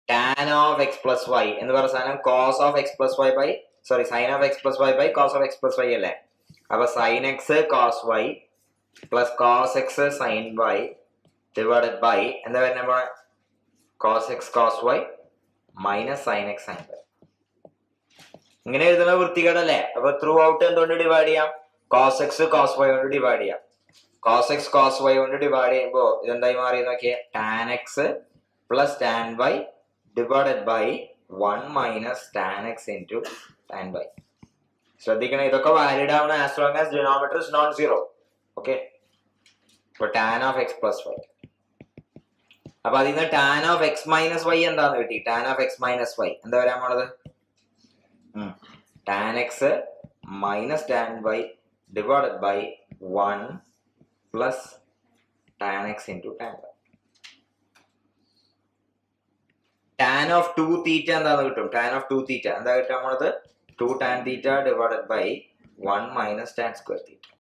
tan of x plus y എന്ന് പറയുന്ന സാധനം cos of x plus y by sorry sine of x plus y by cos of x plus y അല്ലേ അപ്പൊ sine x cos y plus cos x sine y divided by എന്താ വരുന്ന cos x cos y minus sine x sine y ഇങ്ങനെ എഴുതുന്ന വൃത്തികേടല്ലേ അപ്പൊ throughout എന്തുകൊണ്ട് divide ചെയ്യാം കോസ് എക്സ് കോസ് വൈ കൊണ്ട് ഡിവൈഡ് ചെയ്യാം കോസ് എക്സ് കോസ് വൈ കൊണ്ട് ഡിവൈഡ് ചെയ്യുമ്പോ ഇതെന്തായി മാറി നോക്കിയേ tan x plus tan y divided by one minus tan x into tan y ശ്രദ്ധിക്കണം ഇതൊക്കെ വാലിഡ് ആവണം as long as denominator is non zero okay ഇപ്പൊ tan of x plus y അപ്പൊ അതിൽ നിന്ന് tan of x minus y എന്താന്ന് കിട്ടി tan of x minus y എന്താ വരാൻ പോണത് tan x minus tan y divided by one plus tan x into tan Y tan of two theta എന്താന്ന് കിട്ടും ടാൻ ഓഫ് ടു തീറ്റ എന്താ കിട്ടാൻ പോണത് two tan theta divided by one minus tan square theta